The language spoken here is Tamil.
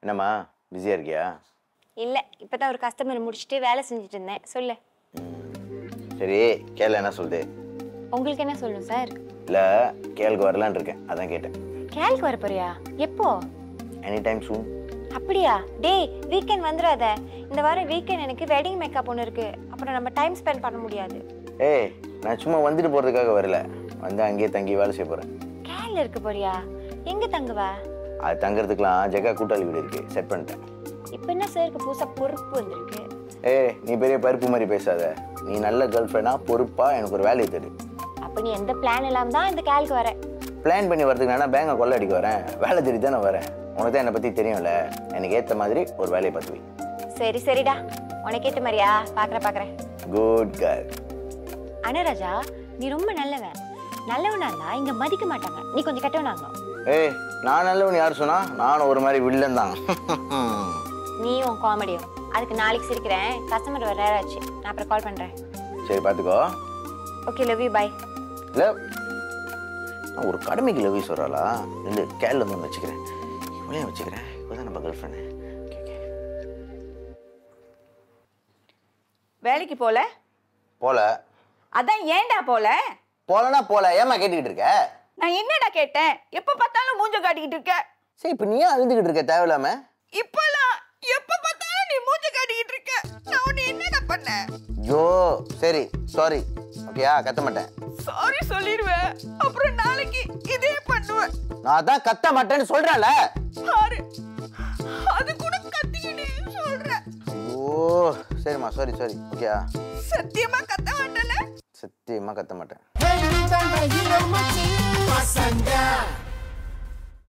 என்னம்மா பிஸியாக இருக்கியா இல்லை இப்போ தான் ஒரு கஸ்டமர் முடிச்சுட்டு வேலை செஞ்சுட்டு இருந்தேன் சொல்லு சரி கேள என்ன சொல்லுது உங்களுக்கு என்ன சொல்லணும் சார் இல்லை கேளுக்கு வரலான்னு இருக்கேன் அதான் கேட்டேன் கேல்க்கு வர போறியா எப்போ எனி டைம் சூன் அப்படியா டேய் வீக்கெண்ட் வந்துடாத இந்த வாரம் வீக்கெண்ட் எனக்கு வெட்டிங் மேக்கப் ஒன்று இருக்கு அப்புறம் நம்ம டைம் ஸ்பெண்ட் பண்ண முடியாது ஏய் நான் சும்மா வந்துட்டு போகிறதுக்காக வரல வந்து அங்கேயே தங்கி வேலை செய்ய போகிறேன் கேல்ல இருக்க போறியா எங்க தங்குவ அது தங்குறதுக்குலாம் ஜெகா கூட்டாளி வீடு இருக்குது செட் பண்ணிட்டேன் இப்போ என்ன சாருக்கு புதுசா பொறுப்பு வந்திருக்கு ஏய் நீ பெரிய பருப்பு மாதிரி பேசாத நீ நல்ல கேர்ள் ஃப்ரெண்டாக பொறுப்பாக எனக்கு ஒரு வேலையை தரு அப்ப நீ எந்த பிளான் இல்லாம தான் இந்த கேல்க்கு வர பிளான் பண்ணி வரதுக்கு நான் பேங்கை கொள்ள அடிக்க வரேன் வேலை தேடி தானே வரேன் உனக்கு தான் என்னை பற்றி தெரியும்ல எனக்கு ஏற்ற மாதிரி ஒரு வேலையை பார்த்து வை சரி சரிடா உனக்கு ஏத்த மாதிரியா பாக்குறேன் பாக்குறேன் குட் கேர்ள் அனராஜா நீ ரொம்ப நல்லவன் நல்லவனா இருந்தா இங்க மதிக்க மாட்டாங்க நீ கொஞ்சம் கெட்டவனா இருந்தோம் ஏய் நான் நல்லவன் யார் சொன்னா நானும் ஒரு மாதிரி வில்லன் தான் நீ உன் காமெடியும் அதுக்கு நாளைக்கு சிரிக்கிறேன் கஸ்டமர் வர நேரம் ஆச்சு நான் அப்புறம் கால் பண்றேன் சரி பார்த்துக்கோ ஓகே லவ் யூ பை இல்லை நான் ஒரு கடமைக்கு லவி சொல்கிறாளா இல்லை கேள்ல வந்து ஒன்று வச்சுக்கிறேன் இவளையும் வச்சுக்கிறேன் இவள் தான் நம்ம கேர்ள் ஃப்ரெண்டு வேலைக்கு போல போல அதான் ஏன்டா போல போலனா போல ஏமா கேட்டுக்கிட்டு இருக்க நான் என்னடா கேட்டேன் எப்ப பார்த்தாலும் மூஞ்ச காட்டிக்கிட்டு இருக்க சரி இப்போ நீ ஏன் அழுதுகிட்டு இருக்க தேவையில்லாம இப்பெல்லாம் எப்ப பார்த்தாலும் நீ மூஞ்ச காட்டிக்கிட்டு இருக்க நான் உன்னை என்னடா பண்ணேன் ஐயோ சரி சாரி ஓகேயா கத்த மாட்டேன் சாரி சொல்லிடுவேன் அப்புறம் நாளைக்கு இதே பண்ணுவேன் நான் தான் கத்த மாட்டேன்னு சொல்றேன்ல பாரு அது கூட கத்திக்கிட்டே சொல்றேன் ஓ சரிம்மா சாரி சாரி ஓகேயா சத்தியமா கத்த மாட்டேல சத்தியமா கத்த மாட்டேன் Hey, you done the hero machine. Passenger.